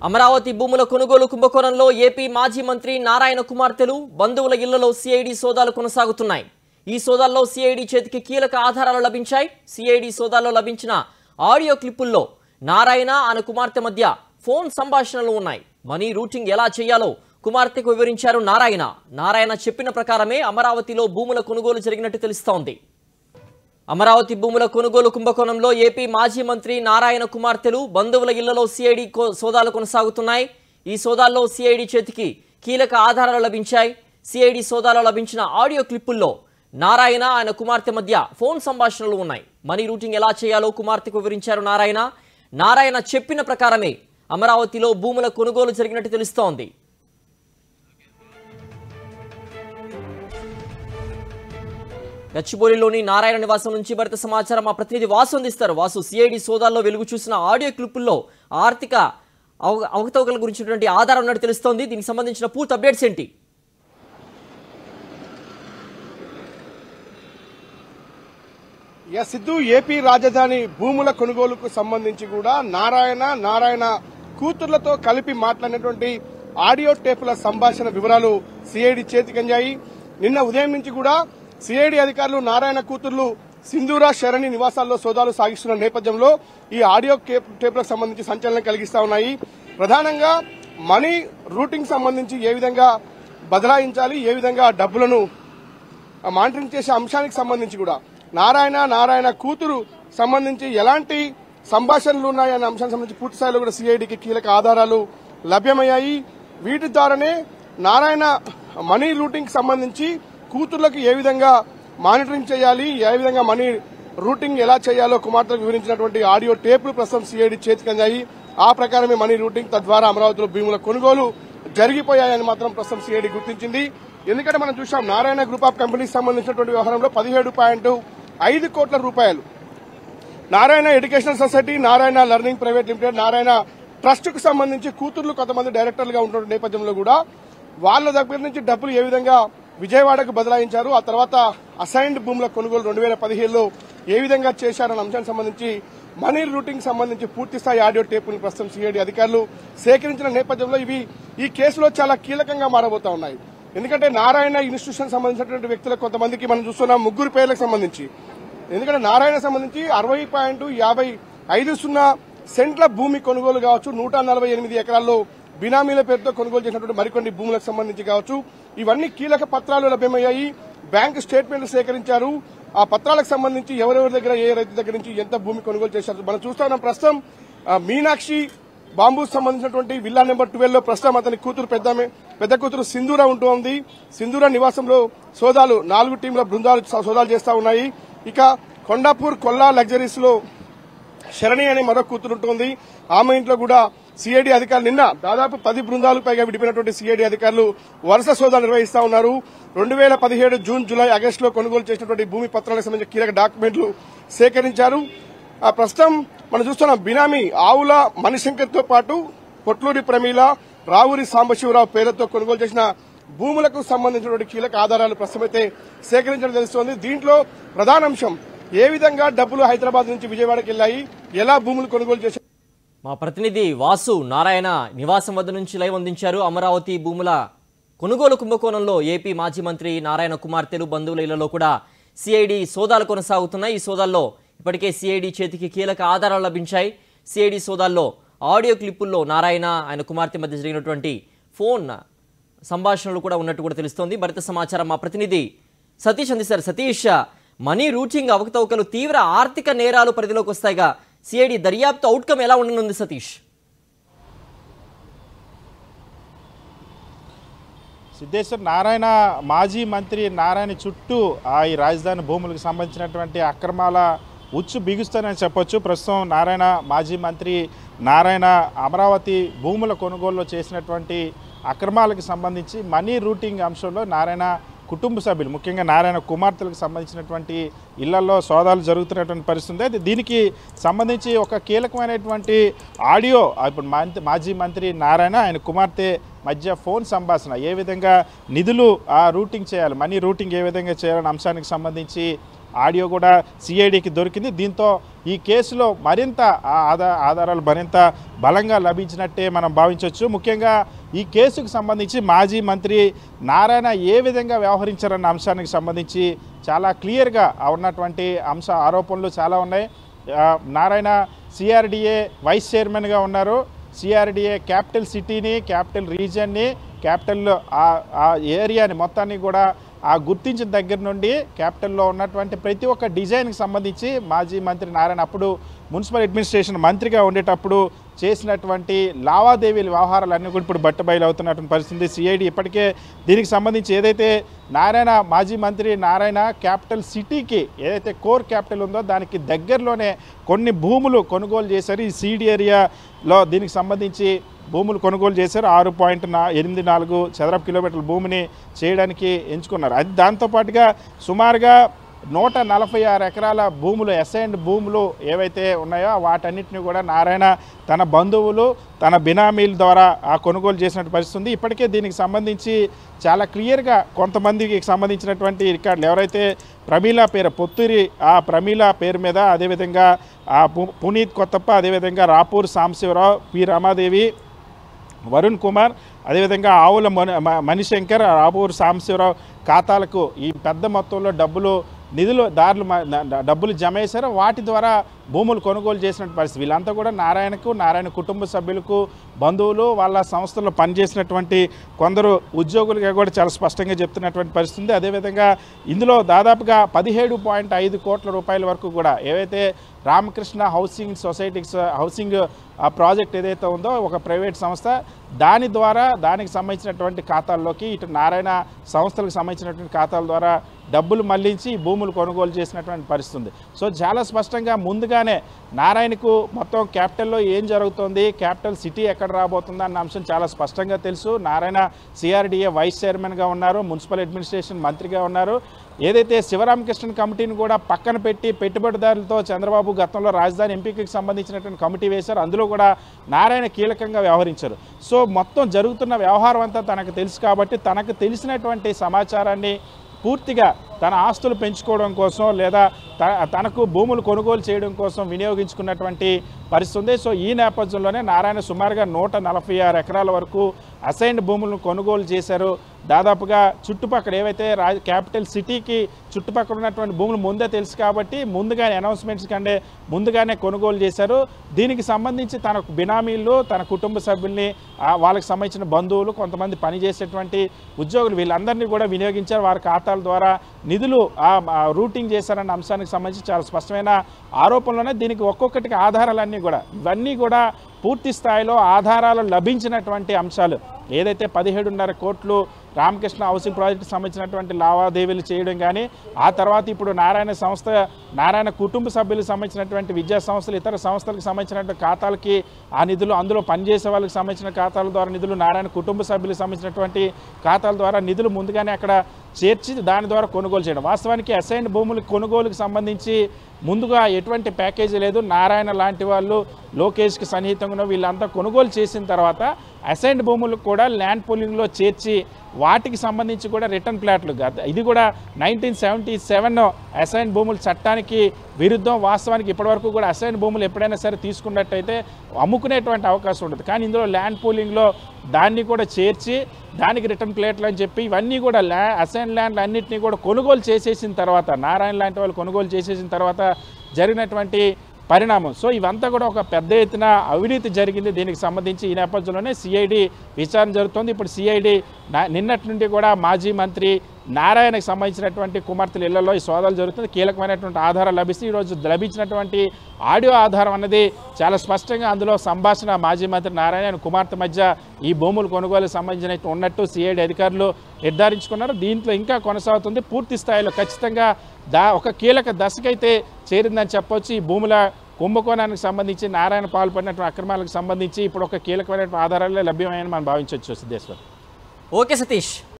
అమరావతి భూముల కొనుగోలు కుంభకోణంలో ఏపీ మాజీ మంత్రి నారాయణ కుమార్తెలు బంధువుల ఇళ్లలో సిఐడి సోదాలు కొనసాగుతున్నాయి ఈ సోదాల్లో సిఐడి చేతికి కీలక ఆధారాలు లభించాయి సిఐడి సోదాల్లో లభించిన ఆడియో క్లిప్పుల్లో నారాయణ ఆయన కుమార్తె మధ్య ఫోన్ సంభాషణలు ఉన్నాయి మనీ రూటింగ్ ఎలా చేయాలో కుమార్తెకు వివరించారు నారాయణ నారాయణ చెప్పిన ప్రకారమే అమరావతిలో భూముల కొనుగోలు జరిగినట్టు తెలుస్తోంది అమరావతి భూముల కొనుగోలు కుంభకోణంలో ఏపీ మాజీ మంత్రి నారాయణ కుమార్తెలు బంధువుల ఇళ్లలో సిఐడి కో- సోదాలు కొనసాగుతున్నాయి ఈ సోదాల్లో సిఐడి చేతికి కీలక ఆధారాలు లభించాయి సిఐడి సోదాలో లభించిన ఆడియో క్లిప్పుల్లో నారాయణ ఆయన కుమార్తె మధ్య ఫోన్ సంభాషణలు ఉన్నాయి మనీ రూటింగ్ ఎలా చేయాలో కుమార్తెకు వివరించారు నారాయణ నారాయణ చెప్పిన ప్రకారమే అమరావతిలో భూముల కొనుగోలు జరిగినట్టు తెలుస్తోంది గచ్చిబౌలిలోని నారాయణ నివాసం నుంచి భరిత సమాచారం మా ప్రతినిధి వాసు అందిస్తారు వాసు సిఐడి సోదాల్లో వెలుగు చూసిన ఆడియో క్లిప్పుల్లో ఆర్థిక అవ- అవకతవకల గురించినటువంటి ఆధారం ఉన్నట్టు తెలుస్తోంది దీనికి సంబంధించిన పూర్తి అప్డేట్స్ ఏంటి యా సిద్ధు ఏపీ రాజధాని భూముల కొనుగోలుకు సంబంధించి కూడా నారాయణ నారాయణ కూతుర్లతో కలిపి మాట్లాడినటువంటి ఆడియో టేపుల సంభాషణ వివరాలు సిఐడి చేతికందాయి నిన్న ఉదయం నుంచి కూడా సిఐడి అధికారులు నారాయణ కూతుర్లు సింధూరా శరణి నివాసాల్లో సోదాలు సాగిస్తున్న నేపథ్యంలో ఈ ఆడియో కేప్- టేపులకు సంబంధించి సంచలనం కలిగిస్తా ఉన్నాయి ప్రధానంగా మనీ రూటింగ్ సంబంధించి ఏ విధంగా బదలాయించాలి ఏ విధంగా డబ్బులను ఆ మానిటరింగ్ చేసే అంశానికి సంబంధించి కూడా నారాయణ నారాయణ కూతురు సంబంధించి ఎలాంటి సంభాషణలు ఉన్నాయన్న అంశానికి సంబంధించి పూర్తి స్థాయిలో కూడా సిఐడికి కీలక ఆధారాలు లభ్యమయ్యాయి వీటి ద్వారానే నారాయణ మనీ రూటింగ్ సంబంధించి కూతుర్లకు ఏ విధంగా మానిటరింగ్ చేయాలి ఏ విధంగా మనీ రూటింగ్ ఎలా చేయాలో కుమార్తెకు వివరించినటువంటి ఆడియో టేపులు ప్రస్తుతం సిఐడి చేతికి అందాయి ఆ ప్రకారమే మనీ రూటింగ్ తద్వారా అమరావతిలో భూముల కొనుగోలు జరిగిపోయాయని మాత్రం ప్రస్తుతం సిఐడి గుర్తించింది ఎందుకంటే మనం చూసాం నారాయణ గ్రూప్ ఆఫ్ కంపెనీకి సంబంధించినటువంటి వ్యవహారంలో పదిహేడు పాయింట్ ఐదు కోట్ల రూపాయలు Narayana educational society Narayana learning private limited Narayana trust కు సంబంధించి కూతుర్లు కొంతమంది డైరెక్టర్లుగా ఉంటున్న నేపథ్యంలో కూడా వాళ్ళ దగ్గర నుంచి డబ్బులు ఏ విధంగా విజయవాడకు బదలాయించారు ఆ తర్వాత అసైన్డ్ భూముల కొనుగోలు రెండు వేల పదిహేడులో ఏ విధంగా చేశారన్న అంశానికి సంబంధించి మనీ రూటింగ్ సంబంధించి పూర్తి స్థాయి ఆడియో టేపును ప్రస్తుతం సిఐడి అధికారులు సేకరించిన నేపథ్యంలో ఇవి ఈ కేసులో చాలా కీలకంగా మారబోతా ఉన్నాయి ఎందుకంటే నారాయణ ఇన్స్టిట్యూషన్ సంబంధించినటువంటి వ్యక్తులకు కొంతమందికి మనం చూస్తున్నాం ముగ్గురు పేర్లకు సంబంధించి ఎందుకంటే నారాయణ సంబంధించి అరవై పాయింట్ యాభై ఐదు సున్నా సెంట్ల భూమి కొనుగోలు కావచ్చు నూట నలభై ఎనిమిది ఎకరాల్లో బినామీల పేరుతో కొనుగోలు చేసినటువంటి మరికొన్ని భూములకు సంబంధించి కావచ్చు ఇవన్నీ కీలక పత్రాలు లభ్యమయ్యాయి బ్యాంకు స్టేట్మెంట్లు సేకరించారు ఆ పత్రాలకు సంబంధించి ఎవరెవరి దగ్గర ఏ రైతు దగ్గర నుంచి ఎంత భూమి కొనుగోలు చేశారు మనం చూస్తా ఉన్నాం ప్రస్తుతం ఆ, మీనాక్షి బాంబు సంబంధించినటువంటి విల్లా నెంబర్ ట్వెల్వ్ లో ప్రస్తుతం అతని కూతురు పెద్ద పెద్ద కూతురు సింధూర ఉంటూ ఉంది సింధూర నివాసంలో సోదాలు నాలుగు టీంల బృందాలు స- సోదాలు చేస్తా ఉన్నాయి ఇక కొండాపూర్ కొల్లా లగ్జరీస్ లో శరణి అనే మరో కూతురు ఉంటుంది ఆమె ఇంట్లో కూడా సిఐడి అధికారులు నిన్న దాదాపు పది బృందాలు పైగా విడిపోయినటువంటి సిఐడి అధికారులు వరుస సోదాలు నిర్వహిస్తా ఉన్నారు రెండు వేల పదిహేడు జూన్ జూలై ఆగస్టులో కొనుగోలు చేసినటువంటి భూమి పత్రాలకు సంబంధించిన కీలక డాక్యుమెంట్లు సేకరించారు ఆ ప్రస్తుతం మనం చూస్తున్నాం బినామీ ఆవుల మణిశంకర్ తో పాటు పొట్లూరి ప్రమీల రావురి సాంబశివరావు పేరుతో కొనుగోలు చేసిన భూములకు సంబంధించినటువంటి కీలక ఆధారాలు ప్రస్తుతమైతే సేకరించడం తెలుస్తోంది దీంట్లో ప్రధాన అంశం ఏ విధంగా డబ్బులు హైదరాబాద్ నుంచి విజయవాడకి వెళ్ళాయి ఎలా భూములు కొనుగోలు చేశారు మా ప్రతినిధి వాసు నారాయణ నివాసం వద్ద నుంచి లైవ్ అందించారు అమరావతి భూముల కొనుగోలు కుంభకోణంలో ఏపీ మాజీ మంత్రి నారాయణ కుమార్తెలు బంధువుల ఇళ్లలో కూడా సిఐడి సోదాలు కొనసాగుతున్నాయి ఈ సోదాల్లో ఇప్పటికే సిఐడి చేతికి కీలక ఆధారాలు లభించాయి సిఐడి సోదాల్లో ఆడియో క్లిప్పుల్లో నారాయణ ఆయన కుమార్తె మధ్య జరిగినటువంటి ఫోన్ సంభాషణలు కూడా ఉన్నట్టు కూడా తెలుస్తోంది మరింత సమాచారం మా ప్రతినిధి సతీష్ అందిస్తారు సతీష్ మనీ రూటింగ్ అవకతవకలు తీవ్ర ఆర్థిక నేరాలు పరిధిలోకి వస్తాయిగా సిఐడి దర్యాప్తు అవుట్కమ్ ఎలా ఉండనుంది సతీష్ సిద్ధేశ్వర్ నారాయణ మాజీ మంత్రి నారాయణ చుట్టూ ఆ ఈ రాజధాని భూములకు సంబంధించినటువంటి అక్రమాల ఉచ్చు బిగుస్తానని చెప్పొచ్చు ప్రస్తుతం నారాయణ మాజీ మంత్రి నారాయణ అమరావతి భూముల కొనుగోలులో చేసినటువంటి అక్రమాలకు సంబంధించి మనీ రూటింగ్ అంశంలో నారాయణ కుటుంబ సభ్యులు ముఖ్యంగా నారాయణ కుమార్తెలకు సంబంధించినటువంటి ఇళ్లలో సోదాలు జరుగుతున్నటువంటి పరిస్థితి ఉంది అయితే దీనికి సంబంధించి ఒక కీలకమైనటువంటి ఆడియో ఇప్పుడు మంత్రి మాజీ మంత్రి నారాయణ ఆయన కుమార్తె మధ్య ఫోన్ సంభాషణ ఏ విధంగా నిధులు ఆ రూటింగ్ చేయాలి మనీ రూటింగ్ ఏ విధంగా చేయాలనే అంశానికి సంబంధించి ఆడియో కూడా సిఐడికి దొరికింది దీంతో ఈ కేసులో మరింత ఆ ఆధా ఆధారాలు మరింత బలంగా లభించినట్టే మనం భావించవచ్చు ముఖ్యంగా ఈ కేసుకు సంబంధించి మాజీ మంత్రి నారాయణ ఏ విధంగా వ్యవహరించారన్న అంశానికి సంబంధించి చాలా క్లియర్గా ఉన్నటువంటి అంశ ఆరోపణలు చాలా ఉన్నాయి ఆ, నారాయణ సిఆర్డిఏ వైస్ చైర్మన్గా ఉన్నారు సిఆర్డిఏ క్యాపిటల్ సిటీని క్యాపిటల్ రీజియన్ని క్యాపిటల్ ఆ- ఆ ఏరియాని మొత్తాన్ని కూడా ఆ గుర్తించిన దగ్గర నుండి క్యాపిటల్లో ఉన్నటువంటి ప్రతి ఒక్క డిజైన్కి సంబంధించి మాజీ మంత్రి నారాయణ అప్పుడు మున్సిపల్ అడ్మినిస్ట్రేషన్ మంత్రిగా ఉండేటప్పుడు చేసినటువంటి లావాదేవీల వ్యవహారాలన్నీ కూడా ఇప్పుడు బట్టబయలు అవుతున్నటువంటి పరిస్థితి సిఐడి ఇప్పటికే దీనికి సంబంధించి ఏదైతే నారాయణ మాజీ మంత్రి నారాయణ క్యాపిటల్ సిటీకి ఏదైతే కోర్ క్యాపిటల్ ఉందో దానికి దగ్గరలోనే కొన్ని భూములు కొనుగోలు చేశారు ఈ సీడ్ ఏరియాలో దీనికి సంబంధించి భూములు కొనుగోలు చేశారు ఆరు పాయింట్ నా ఎనిమిది నాలుగు చదరపు కిలోమీటర్ల భూమిని చేయడానికి ఎంచుకున్నారు అది దాంతోపాటుగా సుమారుగా నూట నలభై ఆరు ఎకరాల భూములు అసైన్డ్ భూములు ఏవైతే ఉన్నాయో వాటన్నిటిని కూడా నారాయణ తన బంధువులు తన బినామీల ద్వారా ఆ కొనుగోలు చేసినట్టు పరిస్థితి ఉంది ఇప్పటికే దీనికి సంబంధించి చాలా క్లియర్గా కొంతమందికి సంబంధించినటువంటి రికార్డులు ఎవరైతే ప్రమీల పేరు పొత్తురి ఆ ప్రమీల పేరు మీద అదేవిధంగా ఆ పు- పునీత్ కొత్తప్ప అదేవిధంగా రాపూర్ సాంబశివరావు పి రమాదేవి వరుణ్ కుమార్ అదేవిధంగా ఆవుల మణి మ- మణిశంకర్ రాపూర్ సాంబశివరావు ఖాతాలకు ఈ పెద్ద మొత్తంలో డబ్బులు నిధులు దారులు మ- ద- డబ్బులు జమ చేశారు వాటి ద్వారా భూములు కొనుగోలు చేసిన పరిస్థితి వీళ్ళంతా కూడా నారాయణకు నారాయణ కుటుంబ సభ్యులకు బంధువులు వాళ్ళ సంస్థల్లో పనిచేసినటువంటి కొందరు ఉద్యోగులుగా కూడా చాలా స్పష్టంగా చెప్తున్నటువంటి పరిస్థితి ఉంది అదేవిధంగా ఇందులో దాదాపుగా పదిహేడు పాయింట్ ఐదు కోట్ల రూపాయల వరకు కూడా ఏవైతే రామకృష్ణ హౌసింగ్ సొసైటీస్ హౌసింగ్ ఆ ప్రాజెక్ట్ ఏదైతే ఉందో ఒక ప్రైవేట్ సంస్థ దాని ద్వారా దానికి సంబంధించినటువంటి ఖాతాల్లోకి ఇటు నారాయణ సంస్థలకు సంబంధించినటువంటి ఖాతాల ద్వారా డబ్బులు మళ్లించి ఈ భూములు కొనుగోలు చేసినటువంటి పరిస్థితి ఉంది సో చాలా స్పష్టంగా ముందుగానే నారాయణకు మొత్తం క్యాపిటల్లో ఏం జరుగుతుంది క్యాపిటల్ సిటీ ఎక్కడ రాబోతుందా అన్న అంశం చాలా స్పష్టంగా తెలుసు నారాయణ సిఆర్డిఏ వైస్ చైర్మన్గా ఉన్నారు మున్సిపల్ అడ్మినిస్ట్రేషన్ మంత్రిగా ఉన్నారు ఏదైతే శివరామకృష్ణన్ కమిటీని కూడా పక్కన పెట్టి పెట్టుబడిదారులతో చంద్రబాబు గతంలో రాజధాని ఎంపీకి సంబంధించినటువంటి కమిటీ వేశారు అందులో కూడా నారాయణ కీలకంగా వ్యవహరించారు సో మొత్తం జరుగుతున్న వ్యవహారం అంతా తనకు తెలుసు కాబట్టి తనకు తెలిసినటువంటి సమాచారాన్ని పూర్తిగా తన ఆస్తులు పెంచుకోవడం కోసం లేదా త- తనకు భూములు కొనుగోలు చేయడం కోసం వినియోగించుకున్నటువంటి పరిస్థితి ఉంది సో ఈ నేపథ్యంలోనే నారాయణ సుమారుగా నూట నలభై ఆరు ఎకరాల వరకు అసైన్డ్ భూములను కొనుగోలు చేశారు దాదాపుగా చుట్టుపక్కల ఏవైతే రా క్యాపిటల్ సిటీకి చుట్టుపక్కల ఉన్నటువంటి భూములు ముందే తెలుసు కాబట్టి ముందుగానే అనౌన్స్మెంట్స్ కంటే ముందుగానే కొనుగోలు చేశారు దీనికి సంబంధించి తన బినామీలు తన కుటుంబ సభ్యుల్ని ఆ, వాళ్ళకి సంబంధించిన బంధువులు కొంతమంది పనిచేసేటువంటి ఉద్యోగులు వీళ్ళందరినీ కూడా వినియోగించారు వారి ఖాతాల ద్వారా నిధులు ఆ, ఆ, రూటింగ్ చేశారన్న అంశానికి సంబంధించి చాలా స్పష్టమైన ఆరోపణలోనే దీనికి ఒక్కొక్కటికి ఆధారాలన్నీ కూడా ఇవన్నీ కూడా పూర్తి స్థాయిలో ఆధారాలు లభించినటువంటి అంశాలు ఏదైతే పదిహేడున్నర కోట్లు రామకృష్ణ హౌసింగ్ ప్రాజెక్టుకి సంబంధించినటువంటి లావాదేవీలు చేయడం కానీ ఆ తర్వాత ఇప్పుడు నారాయణ సంస్థ నారాయణ కుటుంబ సభ్యులకు సంబంధించినటువంటి విద్యా సంస్థలు ఇతర సంస్థలకు సంబంధించినటువంటి ఖాతాలకి ఆ నిధులు అందులో పనిచేసే వాళ్ళకి సంబంధించిన ఖాతాల ద్వారా నిధులు నారాయణ కుటుంబ సభ్యులకు సంబంధించినటువంటి ఖాతాల ద్వారా నిధులు ముందుగానే అక్కడ చేర్చి దాని ద్వారా కొనుగోలు చేయడం వాస్తవానికి అసైన్ భూముల కొనుగోలుకు సంబంధించి ముందుగా ఎటువంటి ప్యాకేజీ లేదు నారాయణ లాంటి వాళ్ళు లోకేష్కి సన్నిహితంగా ఉన్న వీళ్ళంతా కొనుగోలు చేసిన తర్వాత అసైన్డ్ భూములకు కూడా ల్యాండ్ పూలింగ్లో చేర్చి వాటికి సంబంధించి కూడా రిటర్న్ ప్లాట్లు గత ఇది కూడా నైన్టీన్ సెవెంటీ సెవెన్ అసైన్ భూముల చట్టానికి విరుద్ధం వాస్తవానికి ఇప్పటివరకు కూడా అసైన్ భూములు ఎప్పుడైనా సరే తీసుకున్నట్టయితే అమ్ముకునేటువంటి అవకాశం ఉంటుంది కానీ ఇందులో ల్యాండ్ పూలింగ్లో దాన్ని కూడా చేర్చి దానికి రిటర్న్ ప్లేట్లు అని చెప్పి ఇవన్నీ కూడా ల్యా అసైన్ ల్యాండ్లు అన్నింటినీ కూడా కొనుగోలు చేసేసిన తర్వాత నారాయణ లాంటి వాళ్ళు కొనుగోలు చేసేసిన తర్వాత జరిగినటువంటి పరిణామం సో ఇవంతా కూడా ఒక పెద్ద ఎత్తున అవినీతి జరిగింది దీనికి సంబంధించి ఈ నేపథ్యంలోనే సిఐడి విచారణ జరుగుతోంది ఇప్పుడు సిఐడి నిన్నటి నుండి కూడా మాజీ మంత్రి నారాయణకు సంబంధించినటువంటి కుమార్తెల ఇళ్లలో ఈ సోదాలు జరుగుతుంది కీలకమైనటువంటి ఆధారాలు లభిస్తే ఈరోజు లభించినటువంటి ఆడియో ఆధారం అన్నది చాలా స్పష్టంగా అందులో సంభాషణ మాజీ మంత్రి నారాయణ ఆయన కుమార్తె మధ్య ఈ భూములు కొనుగోలుకు సంబంధించిన ఉన్నట్టు సిఐడి అధికారులు నిర్ధారించుకున్నారు దీంట్లో ఇంకా కొనసాగుతుంది పూర్తి స్థాయిలో ఖచ్చితంగా దా ఒక కీలక దశకైతే చేరిందని చెప్పొచ్చు ఈ భూముల కుంభకోణానికి సంబంధించి నారాయణ పాల్పడినటువంటి అక్రమాలకు సంబంధించి ఇప్పుడు ఒక కీలకమైనటువంటి ఆధారాలే లభ్యమని మనం భావించవచ్చు సిద్ధేశ్వర్ ఓకే సతీష్